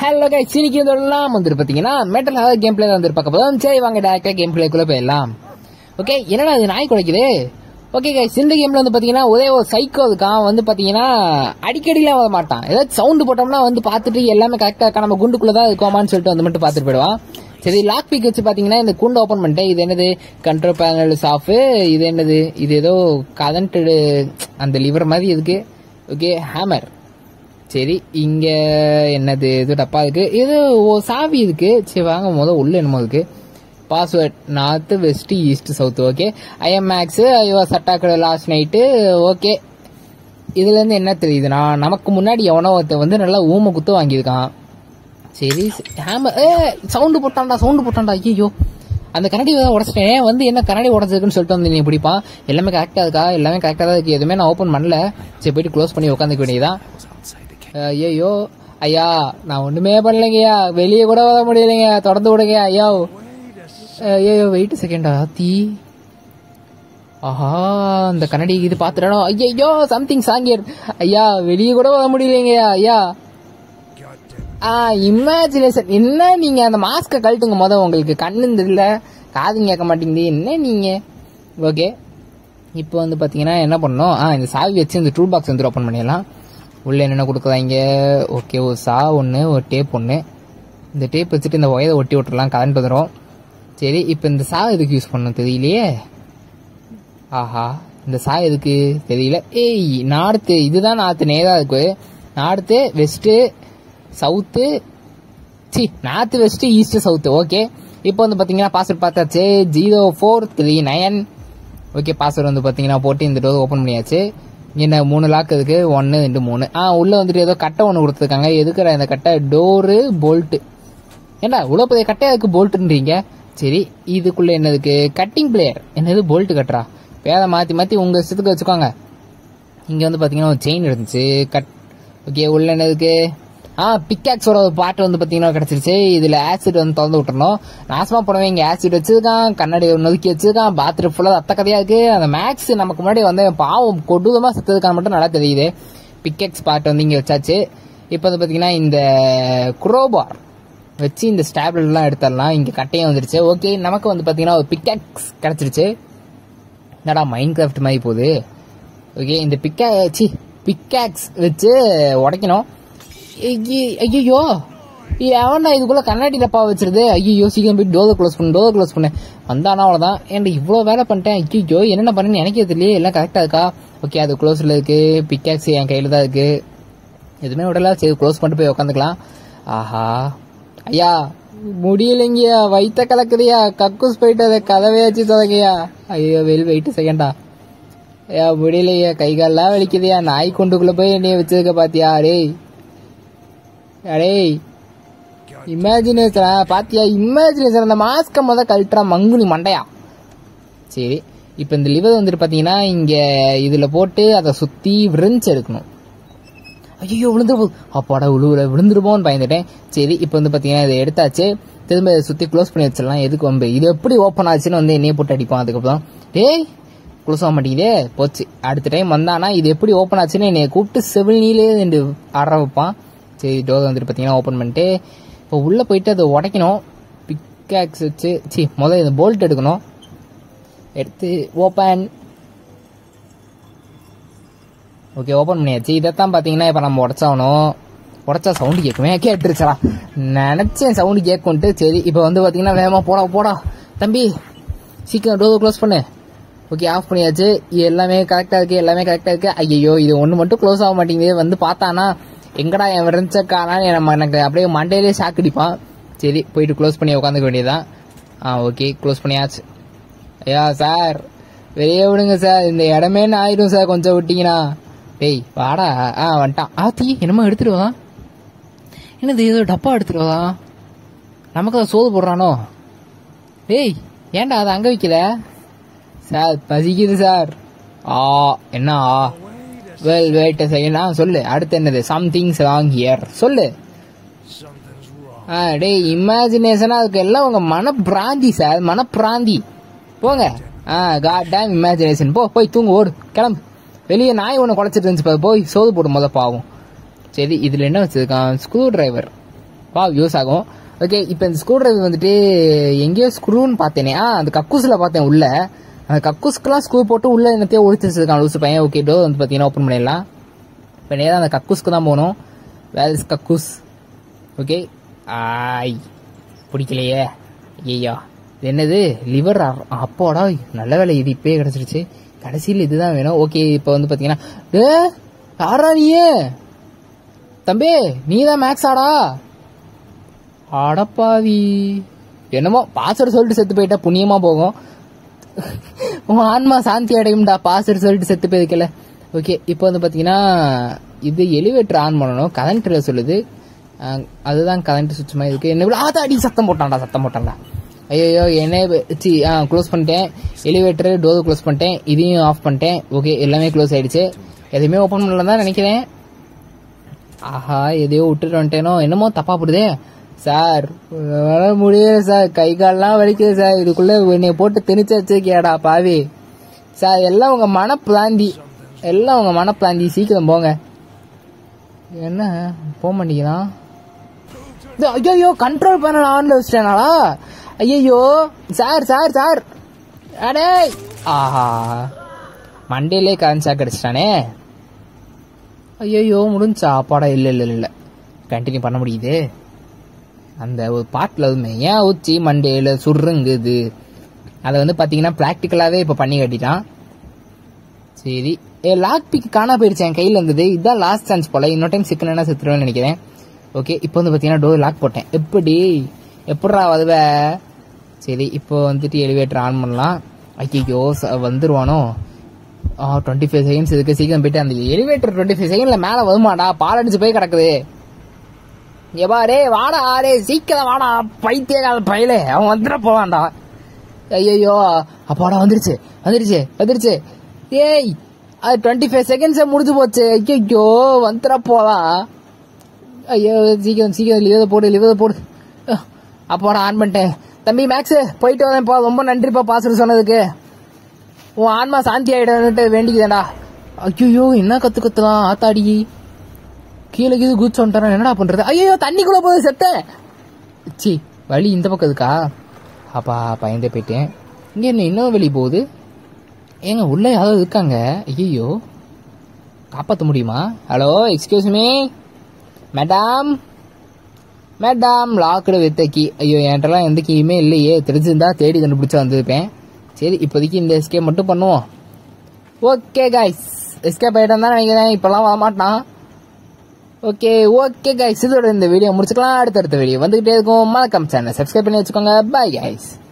hello கை சினிக்கு இதெல்லாம் வந்துட்டு பார்த்தீங்கன்னா மெட்டல் ஹார் கேம் பிளே தான் வந்து பார்க்க போதும் சரி வாங்க டேரக்டாக கேம் பிளேக்குள்ளே போயிடலாம் ஓகே என்னடா அது நாய் குலைக்குது ஓகே கை இந்த கேம்ல வந்து பார்த்தீங்கன்னா ஒரே ஒரு சைக்கோ இருக்கான் வந்து பார்த்தீங்கன்னா அடிக்கடிலாம் வர மாட்டான் ஏதாவது சவுண்டு போட்டோம்னா வந்து பார்த்துட்டு எல்லாமே கரெக்டாக இருக்கா நம்ம குண்டுக்குள்ளே தான் இருக்கோமான்னு சொல்லிட்டு வந்து மட்டும் பார்த்துட்டு போயிடுவான் சரி லாக் பிக் வச்சு பார்த்தீங்கன்னா இந்த குண்டு ஓப்பன் பண்ணிட்டேன் இது என்னது கண்ட்ரோல் பேனல் ஆஃப் இது என்னது இது ஏதோ கதன்ட்டு அந்த லிவர் மாதிரி இருக்கு ஓகே ஹேமர் சரி இங்க என்னது இது டப்பா இருக்கு இது ஓ சாவி இருக்கு சரி வாங்க முத உள்ள என்னமோ இருக்கு password north west east south okay I'm Max ஐயோ சட்டாக்கடை லாஸ்ட் நைட்டு ஓகே இதுல இருந்து என்ன தெரியுதுன்னா நமக்கு முன்னாடி எவனோ ஒருத்தன் வந்து நல்லா ஊம குத்து வாங்கியிருக்கான் சரி ஹேம ஏ சவுண்டு போட்டான்டா சவுண்டு போட்டான்டா ஐயோ அந்த கண்ணாடி உடச்சிட்டேன் வந்து என்ன கண்ணாடி உடச்சிருக்குன்னு சொல்லிட்டு வந்து நீ பிடிப்பான் எல்லாமே கரெக்டாக இருக்கா எல்லாமே கரெக்டாக தான் இருக்கு எதுவுமே நான் ஓப்பன் பண்ணல சரி போயிட்டு க்ளோஸ் பண்ணி உட்காந்துக்க வேண்டியதான் ஐயோ ஐயா நான் ஒண்ணுமே பண்ணலைங்கய்யா வெளியே கூட வர முடியலைங்க தொடர்ந்து விடுங்க ஐயா ஐயோ வெயிட் செகண்டா தீ ஆஹா இந்த கண்ணாடி இது பாத்துடணும் ஐயோ சம்திங் சாங்கியர் ஐயா வெளியே கூட வர முடியலைங்கய்யா ஐயா ஆ இமேஜினேஷன் என்ன நீங்க அந்த மாஸ்கை கழட்டுங்க முத உங்களுக்கு கண்ணு தெரியல காதும் கேட்க மாட்டேங்குது என்ன நீங்க ஓகே இப்போ வந்து பாத்தீங்கன்னா என்ன பண்ணணும் ஆ இந்த சாவி வச்சு இந்த டூல் பாக்ஸ் வந்து ஓப்பன் பண்ணிடலாம் உள்ள என்னென்ன கொடுக்குறாங்க ஓகே ஒரு சா ஒன்று ஒரு டேப் ஒன்று இந்த டேப் வச்சுட்டு இந்த ஒயரை ஒட்டி விட்டுறலாம் கரண்ட் வந்துடும் சரி இப்போ இந்த சா எதுக்கு யூஸ் பண்ணணும் தெரியலையே ஆஹா இந்த சா எதுக்கு தெரியல ஏய் நார்த்து இதுதான் நார்த்து நேரா இருக்கு நார்த்து வெஸ்ட்டு சவுத்து சி north west east south okay இப்போ வந்து பார்த்தீங்கன்னா பாஸ்வேர்ட் பார்த்தாச்சு zero four three nine okay password வந்து பார்த்தீங்கன்னா போட்டு இந்த டோர் ஓப்பன் பண்ணியாச்சு என்ன மூணு லாக் இருக்கு ஒன்று ரெண்டு மூணு ஆ உள்ள வந்துட்டு ஏதோ கட்டை ஒன்று கொடுத்துருக்காங்க எதுக்குற இந்த கட்டை டோரு போல்ட்டு ஏண்டா இவ்வளோ பெரிய கட்டையா இருக்கு போல்ட்டுன்றீங்க சரி இதுக்குள்ள என்னதுக்கு கட்டிங் பிளேயர் என்னது போல்ட் கட்டுறா பேரை மாற்றி மாற்றி உங்கள் இஷ்டத்துக்கு வச்சுக்கோங்க இங்கே வந்து பார்த்தீங்கன்னா ஒரு செயின் இருந்துச்சு கட் ஓகே உள்ள என்னதுக்கு ஆ பிக்காக்ஸோட ஒரு பாட்டு வந்து பார்த்தீங்கன்னா கிடச்சிருச்சு இதில் ஆசிட் வந்து திறந்து விட்டுறணும் நாசமாக போனவன் இங்கே ஆசிட் வச்சிருக்கான் கண்ணாடி நொதுக்கி வச்சிருக்கான் பாத்ரூம் ஃபுல்லாக ரத்த கதையாக இருக்கு அந்த மேக்ஸ் நமக்கு முன்னாடி வந்து பாவம் கொடூரமாக செத்ததுக்கான மட்டும் நல்லா தெரியுது பிக்கெக்ஸ் பாட்டு வந்து இங்கே வச்சாச்சு இப்போ வந்து பார்த்தீங்கன்னா இந்த குரோபார் வச்சு இந்த ஸ்டாப்லெட்லாம் எடுத்துடலாம் இங்கே கட்டையும் வந்துருச்சு ஓகே நமக்கு வந்து பார்த்தீங்கன்னா ஒரு பிக்காக்ஸ் கிடச்சிருச்சு என்னடா மைண்ட் கிராஃப்ட் மாதிரி போகுது ஓகே இந்த பிக்கா சி பிக்காக்ஸ் வச்சு உடைக்கணும் ஐயோ எவன்டா இதுக்குள்ள கண்ணாடி டப்பா வச்சிருது ஐயோ சீக்கிரம் போய் டோரை க்ளோஸ் பண்ணு டோரை க்ளோஸ் பண்ணு வந்தானா அவ்வளோதான் ஏன்டா இவ்வளோ வேலை பண்ணிட்டேன் ஐயோ என்னென்ன பண்ணேன்னு எனக்கே தெரியல எல்லாம் கரெக்டாக இருக்கா ஓகே அது க்ளோஸில் இருக்கு பிக்காக்ஸ் என் கையில் தான் இருக்கு எதுவுமே விடல சரி க்ளோஸ் பண்ணிட்டு போய் உட்காந்துக்கலாம் ஆஹா ஐயா முடியலைங்கய்யா வைத்த கலக்குறியா கக்கூஸ் போயிட்டு அதை கதவே வச்சு தொடங்கியா ஐயோ வெயில் வெயிட்டு செகண்டா ஐயா முடியலையா கை கால்லாம் வலிக்குதுயா நாய் கொண்டுக்குள்ள போய் என்னைய வச்சிருக்க பாத்தியா டேய் அடேய் இமேஜினேஷனா பாத்தியா இமேஜினேஷன் அந்த மாஸ்க முத கழட்டுறா மங்குனி மண்டையா சரி இப்போ இந்த லிவர் வந்துட்டு பார்த்தீங்கன்னா இங்கே இதில் போட்டு அதை சுற்றி விரிஞ்சு எடுக்கணும் ஐயோ விழுந்துருப்போம் அப்பாடா விழுவுல விழுந்துருப்போம்னு பயந்துட்டேன் சரி இப்போ வந்து பார்த்தீங்கன்னா இதை எடுத்தாச்சு திரும்ப இதை சுற்றி க்ளோஸ் பண்ணி வச்சிடலாம் எதுக்கு வம்பு இது எப்படி ஓப்பன் ஆச்சுன்னு வந்து என்னைய போட்டு அடிப்போம் அதுக்கப்புறம் டேய் க்ளோஸ் ஆக மாட்டேங்குதே போச்சு அடுத்த டைம் வந்தானா இது எப்படி ஓப்பன் ஆச்சுன்னு என்னை கூப்பிட்டு செவில்னிலே ரெண்டு ஆட வைப்பான் சரி டோர் வந்துட்டு பார்த்தீங்கன்னா ஓப்பன் பண்ணிட்டு இப்போ உள்ளே போயிட்டு அதை உடைக்கணும் பிக்காக்ஸ் வச்சு சி முதல்ல இந்த போல்ட் எடுக்கணும் எடுத்து ஓப்பன் ஓகே ஓப்பன் பண்ணியாச்சு இதைத்தான் பார்த்தீங்கன்னா இப்போ நம்ம உடச்சாகணும் உடச்சா சவுண்டு கேட்குமே கேட்டுருச்சா நினச்சேன் சவுண்டு கேட்கும்ட்டு சரி இப்போ வந்து பார்த்தீங்கன்னா வேகமாக போடா போடா தம்பி சீக்கிரம் டோர் க்ளோஸ் பண்ணு ஓகே ஆஃப் பண்ணியாச்சு இது எல்லாமே கரெக்டாக இருக்குது எல்லாமே கரெக்டாக இருக்குது ஐயோ இது ஒன்று மட்டும் க்ளோஸ் ஆக மாட்டேங்குது வந்து பார்த்தானா எங்கடா என் விரஞ்சக்கானா நம்ம எனக்கு அப்படியே மண்டையிலே ஷாக் அடிப்பான் சரி போயிட்டு க்ளோஸ் பண்ணி உட்காந்துக்க வேண்டியதான் ஆ ஓகே க்ளோஸ் பண்ணியாச்சு ஐயா சார் வெளியே விடுங்க சார் இந்த இடமே ஆயிடும் சார் கொஞ்சம் விட்டீங்கன்னா டேய் வாடா ஆ வந்துட்டான் ஆத்தி என்னமோ எடுத்துட்டு வா என்னது ஏதோ டப்பா எடுத்துட்டு வா நமக்கு அதை சோது போடுறானோ டேய் ஏன்டா அதை அங்கே வைக்கல சார் பசிக்குது சார் ஆ என்ன ஆ வெல் வெயிட் செகண்ட் ஆ சொல்லு அடுத்து என்னது சம்திங்ஸ் ராங் ஹியர் சொல்லு ஆ டேய் இமேஜினேஷனா அதுக்கு எல்லாம் உங்க மன பிராந்தி சார் மன பிராந்தி போங்க ஆ காட் டேம் இமேஜினேஷன் போ போய் தூங்கு ஓடு கிளம்பு வெளியே நாய் ஒன்று குலைச்சிட்டு இருந்துச்சு பாரு, போய் சோது போடும் முத பாவம் சரி இதில் என்ன வச்சிருக்கான் ஸ்க்ரூ டிரைவர் வா யூஸ் ஆகும் ஓகே இப்போ இந்த ஸ்க்ரூ டிரைவர் வந்துட்டு எங்கேயோ ஸ்க்ரூன்னு பார்த்தேனே ஆ அந்த கக்கூஸில் பார்த்தேன் உள்ள அந்த கக்கூஸ்க்குலாம் ஸ்க்ரூ போட்டு உள்ள என்னத்தையோ ஒழிச்சு வச்சிருக்கான் லூசு பையன் ஓகே டோ வந்து பார்த்தீங்கன்னா ஓப்பன் பண்ணிடலாம் இப்போ நேராக அந்த கக்கூஸ்க்கு தான் போகணும் வேர் இஸ் கக்கூஸ் ஓகே ஆய் பிடிக்கலையே ஐயா இது என்னது லிவர் அப்போடா நல்ல வேலை இது இப்பயே கிடச்சிருச்சு கடைசியில் இதுதான் வேணும் ஓகே இப்போ வந்து பார்த்தீங்கன்னா டே யாரா நீ தம்பி நீ தான் மேக்ஸ் ஆடா அடப்பாவி என்னமோ பாஸ்வேர்டு சொல்லிட்டு செத்து போயிட்டா புண்ணியமா போகும் உன் ஆன்மா சாந்தி அடையும்டா பாஸ்வேர்டு சொல்லிட்டு செத்து போயிருக்கல ஓகே இப்போ வந்து பார்த்தீங்கன்னா இது எலிவேட்டர் ஆன் பண்ணணும் கரண்ட்டில் சொல்லுது அஹ், அதுதான் கரண்ட் சுவிட்ச் மாதிரி இருக்கு என்ன விட- ஆதா அடி சத்தம் போட்டான்டா சத்தம் போட்டான்டா ஐயோ என்ன சி ஆ க்ளோஸ் பண்ணிட்டேன் எலிவேட்டர் டோர் க்ளோஸ் பண்ணிட்டேன் இதையும் ஆஃப் பண்ணிட்டேன் ஓகே எல்லாமே க்ளோஸ் ஆயிடுச்சு எதுவுமே ஓப்பன் பண்ணல தான் நினைக்கிறேன் ஆஹா எதையோ விட்டுட்டு வந்துட்டேனோ என்னமோ தப்பா போடுதே சார் வர முடியல சார் கை கால்லாம் வலிக்குது சார் இதுக்குள்ள என்னை போட்டு திணிச்சு வச்சிருக்கியாடா பாவி சார் எல்லாம் உங்க மன பிளாந்தி எல்லாம் உங்க மன பிளாந்தி சீக்கிரம் போங்க என்ன போக மாட்டேங்கிறான் ஐயோ கண்ட்ரோல் பண்ண ஆன்ல வச்சிட்டேனாடா ஐயோ சார் சார் சார் அடே ஆஹா மண்டேலே கரண்ட் ஷாக் அடிச்சிட்டானே ஐயோ முடிஞ்சா அப்பாடா இல்லை இல்லை இல்லை கண்டினியூ பண்ண முடியுது அந்த ஒரு பாட்டில் வந்து ஏன் உச்சி மண்டேல சுருங்குது அதை வந்து பார்த்தீங்கன்னா ப்ராக்டிக்கலாகவே இப்போ பண்ணி கட்டிட்டான் சரி ஏ லாக் பிக் காணா போயிடுச்சு என் கையில் இருந்தது இதுதான் லாஸ்ட் சான்ஸ் போல இன்னொரு டைம் சிக்கனா செத்துருவேன்னு நினைக்கிறேன் ஓகே இப்போ வந்து பார்த்தீங்கன்னா டோர் லாக் போட்டேன் எப்படி எப்படா வருவ சரி இப்போ வந்துட்டு எலிவேட்டர் ஆன் பண்ணலாம் ஐயோ வந்துருவானோ ஆ டுவெண்ட்டி ஃபைவ் செகண்ட்ஸ் இதுக்கு சீக்கிரம் போயிட்டு அந்த எலிவேட்டர் டுவெண்ட்டி ஃபைவ் செகண்ட்ல மேலே வருமாடா பால் அடிச்சு போய் கிடக்குது ஏபா டே வாடா டே சீக்கிரம் வாடா பைத்தியகால பையலே அவன் வந்துட போவான்டா ஐயோ அப்பாடா வந்துருச்சு வந்துருச்சு வந்துருச்சு ஏய் அது டுவெண்ட்டி ஃபைவ் செகண்ட்ஸே முடிஞ்சு போச்சு ஐயோ வந்துட போலாம் ஐயோ சீக்கிரம் சீக்கிரம் லிவதை போடு லிவதை போடு அஹ், அப்பாடா ஆன் பண்ணிட்டேன் தம்பி மேக்ஸ் போயிட்டு வரேன்ப்பா ரொம்ப நன்றிப்பா பாஸ்வேர்டு சொன்னதுக்கு உன் ஆன்மா சாந்தி ஆயிடும்னுட்டு வேண்டிக்குதேடா ஐயோ என்ன கத்து கத்துலாம் ஆத்தாடி கீழே கீழே குதிச்சு வந்துட்டாரா என்னடா பண்றது ஐயோ தண்ணிக்குள்ள போகுது செத்தேன் சி வழி இந்த பக்கம் இருக்கா அப்பா பயந்தே போயிட்டேன் இங்க என்ன இன்னும் வெளியே போகுது ஏங்க உள்ள யாராவது இருக்காங்க ஐயோ காப்பாற்ற முடியுமா hello excuse me madam madam locked with the key ஐயோ என்கிட்டலாம் எந்த கீயுமே இல்லையே தெரிஞ்சிருந்தா தேடி கண்டுபிடிச்சு வந்திருப்பேன் சரி இப்போதைக்கு இந்த எஸ்கே மட்டும் பண்ணுவோம் ஓகே கைஸ் எஸ்கே போயிட்டு தான் நினைக்கிறேன் இப்போல்லாம் வரமாட்டான் ஓகே ஓகே கைஸ் இதோட இந்த வீடியோ முடிச்சுக்கலாம் அடுத்தடுத்த வீடியோ வந்துகிட்டே இருக்கும் மறக்காம சேனல் சப்ஸ்கிரைப் பண்ணி வச்சுக்கோங்க பை கைஸ்